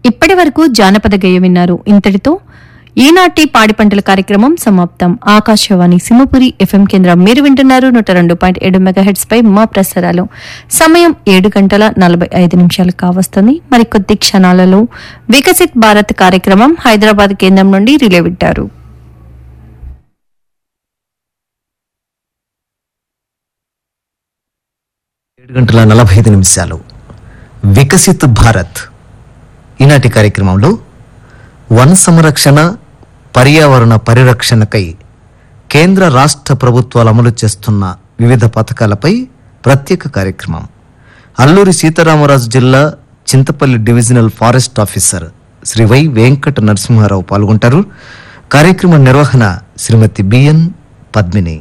ఇప్పటి వరకు జానపద గేయ విన్నారు ఇంతటితో ఈనాటి పాడి పంటల కార్యక్రమం సమాప్తం ఆకాశవాణి సింహపురి ఎఫ్ఎం కేంద్రం మీరు వింటున్నారు నూట రెండు పాయింట్ ఏడు మెగాహెడ్స్ పై మా ప్రసారాలు సమయం ఏడు గంటల నలభై ఐదు నిమిషాలు కావస్తుంది మరికొద్ది క్షణాలలో వికసిత్ భారత్ కార్యక్రమం హైదరాబాద్ కేంద్రం నుండి రిలే వింటారు ఏడు గంటల నలభై ఐదు నిమిషాలు వికసిత్ భారత్ ఈనాటి కార్యక్రమంలో వన సంరక్షణ పర్యావరణ పరిరక్షణకై కేంద్ర రాష్ట్ర ప్రభుత్వాలు అమలు చేస్తున్న వివిధ పథకాలపై ప్రత్యేక కార్యక్రమం అల్లూరి సీతారామరాజు జిల్లా Chintapalli divisional forest officer Shri Y Venkata Narasimharao పాల్గొంటారు కార్యక్రమ నిర్వహణ శ్రీమతి బిఎన్ పద్మిని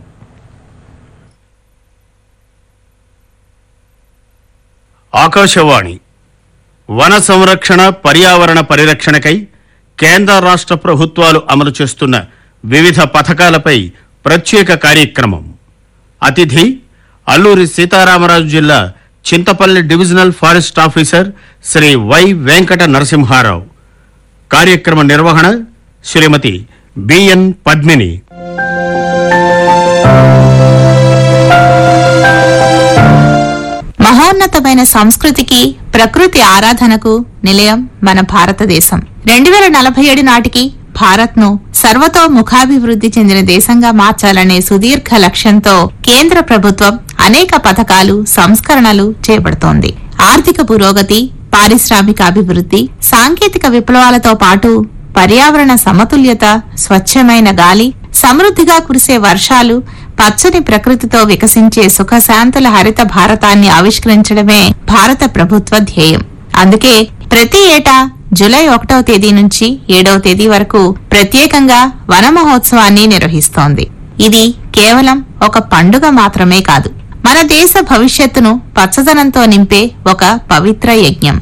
ఆకాశవాణి వన సంరక్షణ పర్యావరణ పరిరక్షణకై కేంద్ర రాష్ట్ర ప్రభుత్వాలు అమలు చేస్తున్న వివిధ పథకాలపై ప్రత్యేక కార్యక్రమం అతిథి అల్లూరి సీతారామరాజు జిల్లా Chintapalli divisional forest officer Shri Y Venkata Narasimharao కార్యక్రమ నిర్వహణ శ్రీమతి బిఎన్ పద్మిని మహోన్నతమైన సంస్కృతికి ప్రకృతి ఆరాధనకు నిలయం మన భారతదేశం రెండు వేల నలభై ఏడు నాటికి భారత్ ను సర్వతోముఖాభివృద్ధి చెందిన దేశంగా మార్చాలనే సుదీర్ఘ లక్ష్యంతో కేంద్ర ప్రభుత్వం అనేక పథకాలు సంస్కరణలు చేపడుతోంది ఆర్థిక పురోగతి పారిశ్రామిక అభివృద్ధి సాంకేతిక విప్లవాలతో పాటు పర్యావరణ సమతుల్యత స్వచ్ఛమైన గాలి సమృద్ధిగా కురిసే వర్షాలు పచ్చని ప్రకృతితో వికసించే సుఖశాంతుల హరిత భారతాన్ని ఆవిష్కరించడమే భారత ప్రభుత్వ ధ్యేయం అందుకే ప్రతి ఏటా జూలై ఒకటవ తేదీ నుంచి ఏడవ తేదీ వరకు ప్రత్యేకంగా వన మహోత్సవాన్ని నిర్వహిస్తోంది ఇది కేవలం ఒక పండుగ మాత్రమే కాదు మన దేశ భవిష్యత్తును పచ్చదనంతో నింపే ఒక పవిత్ర యజ్ఞం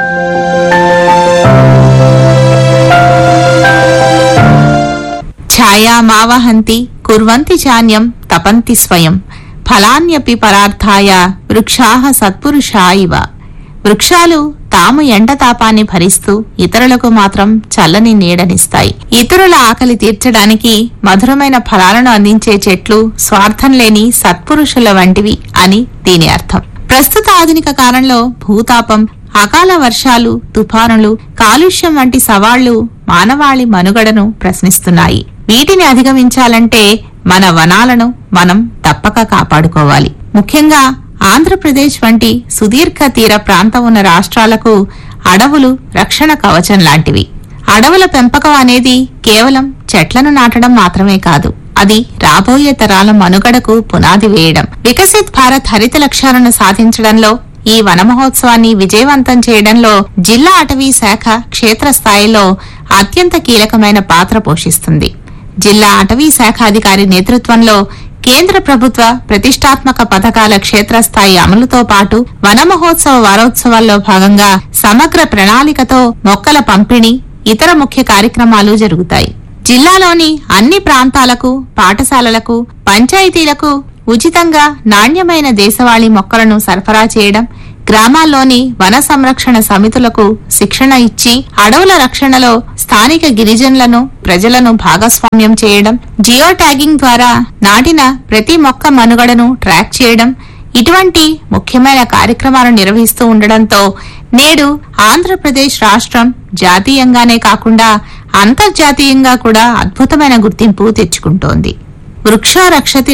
ఛాయా మావహంతి కుర్వంతి చాన్యం తపంతి స్వయం ఫలాన్యపి పరార్థాయ వృక్షాహ సత్పురుషా ఇవ వృక్షాలు తాము ఎండతాపాన్ని భరిస్తూ ఇతరులకు మాత్రం చల్లని నీడనిస్తాయి ఇతరుల ఆకలి తీర్చడానికి మధురమైన ఫలాలను అందించే చెట్లు స్వార్థం లేని సత్పురుషుల వంటివి అని దీని అర్థం ప్రస్తుత ఆధునిక కాలంలో భూతాపం అకాల వర్షాలు తుఫానులు కాలుష్యం వంటి సవాళ్లు మానవాళి మనుగడను ప్రశ్నిస్తున్నాయి వీటిని అధిగమించాలంటే మన వనాలను మనం తప్పక కాపాడుకోవాలి ముఖ్యంగా ఆంధ్రప్రదేశ్ వంటి సుదీర్ఘ తీర ప్రాంతం ఉన్న రాష్ట్రాలకు అడవులు రక్షణ కవచం లాంటివి అడవుల పెంపకం అనేది కేవలం చెట్లను నాటడం మాత్రమే కాదు అది రాబోయే తరాల మనుగడకు పునాది వేయడం వికసిత్ భారత్ హరిత లక్ష్యాలను సాధించడంలో ఈ వన మహోత్సవాన్ని విజయవంతం చేయడంలో జిల్లా అటవీ శాఖ క్షేత్రస్థాయిలో అత్యంత కీలకమైన పాత్ర పోషిస్తుంది జిల్లా అటవీ శాఖ అధికారి నేతృత్వంలో కేంద్ర ప్రభుత్వ ప్రతిష్టాత్మక పథకాల క్షేత్రస్థాయి అమలుతో పాటు వన మహోత్సవ వారోత్సవాల్లో భాగంగా సమగ్ర ప్రణాళికతో మొక్కల పంపిణీ ఇతర ముఖ్య కార్యక్రమాలు జరుగుతాయి జిల్లాలోని అన్ని ప్రాంతాలకు పాఠశాలలకు పంచాయతీలకు ఉచితంగా నాణ్యమైన దేశవాళీ మొక్కలను సరఫరా చేయడం గ్రామాల్లోని వన సంరక్షణ సమితులకు శిక్షణ ఇచ్చి అడవుల రక్షణలో స్థానిక గిరిజనులను ప్రజలను భాగస్వామ్యం చేయడం జియో ట్యాగింగ్ ద్వారా నాటిన ప్రతి మొక్క మనుగడను ట్రాక్ చేయడం ఇటువంటి ముఖ్యమైన కార్యక్రమాలు నిర్వహిస్తూ ఉండడంతో నేడు ఆంధ్రప్రదేశ్ రాష్ట్రం జాతీయంగానే కాకుండా అంతర్జాతీయంగా కూడా అద్భుతమైన గుర్తింపు తెచ్చుకుంటోంది వృక్షో రక్షతి